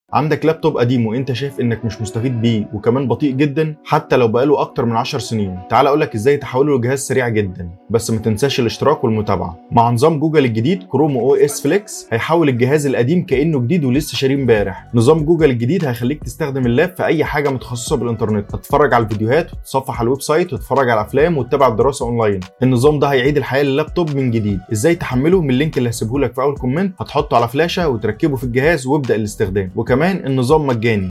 عندك لابتوب قديم وانت شايف انك مش مستفيد بيه وكمان بطيء جدا حتى لو بقاله اكتر من 10 سنين تعال اقول لك ازاي تحوله لجهاز سريع جدا بس ما تنساش الاشتراك والمتابعه مع نظام جوجل الجديد كروم او اس فليكس هيحول الجهاز القديم كانه جديد ولسه شاريه امبارح نظام جوجل الجديد هيخليك تستخدم اللاب في اي حاجه متخصصه بالانترنت تتفرج على الفيديوهات وتتصفح على الويب سايت وتتفرج على افلام وتتابع الدراسه اونلاين النظام ده هيعيد الحياه لللابتوب من جديد ازاي تحمله من اللينك اللي هسيبه لك في اول كومنت هتحطه على فلاشه وتركبه في الجهاز وابدا الاستخدام وكمان النظام مجاني